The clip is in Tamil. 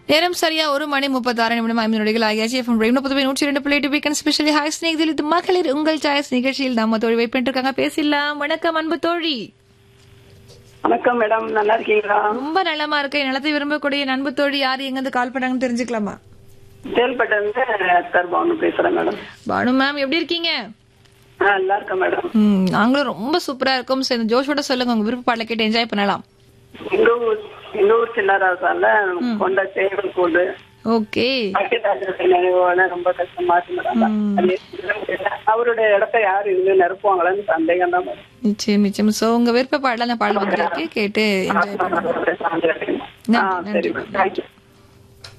நேரம் சரியா ஒரு மணி முப்பத்தாறு நிமிடம் ஐந்து நொடிகள் ஆகியாச்சு எஃப்எம் ரெண்டு புதுவை நூற்றி ரெண்டு பிள்ளை டு வீக்கன் ஸ்பெஷலி ஹாய் ஸ்னேக் இது மகளிர் உங்கள் சாய்ஸ் நிகழ்ச்சியில் நம்ம தோழி வெயிட் பண்ணிட்டு இருக்காங்க பேசலாம் வணக்கம் அன்பு தோழி வணக்கம் மேடம் நல்லா இருக்கீங்களா ரொம்ப நலமா இருக்கு நலத்தை விரும்பக்கூடிய என் அன்பு தோழி யார் எங்க இருந்து கால் பண்ணாங்கன்னு தெரிஞ்சுக்கலாமா செயல்பட்டு இருந்து தர்பானு பேசுறேன் மேடம் பானு மேம் எப்படி இருக்கீங்க ஆ, நல்லா இருக்கேன் மேடம் ம், நாங்களும் ரொம்ப சூப்பரா இருக்கோம் சரி இந்த ஜோஷோட சொல்லுங்க உங்க விருப்ப பாடல கேட்டு என்ஜாய் பண்ணலாம் எங்க ஊர் எங்க ஊர் சின்னராசால கொண்ட சேவல் கூடு ஓகே பாக்கியராஜத்தை நினைவோட ரொம்ப கஷ்டமா இருக்கு மேடம் அது அவருடைய இடத்த யாரு இருந்து நிரப்புவாங்களான்னு சந்தேகம் தான் மேடம் நிச்சயம் நிச்சயம் சோ உங்க விருப்ப பாடல அந்த பாடல் வந்துருக்கு கேட்டு என்ஜாய் பண்ணுங்க ஆ நன்றி சரி நன்றி மேடம் தேங்க்யூ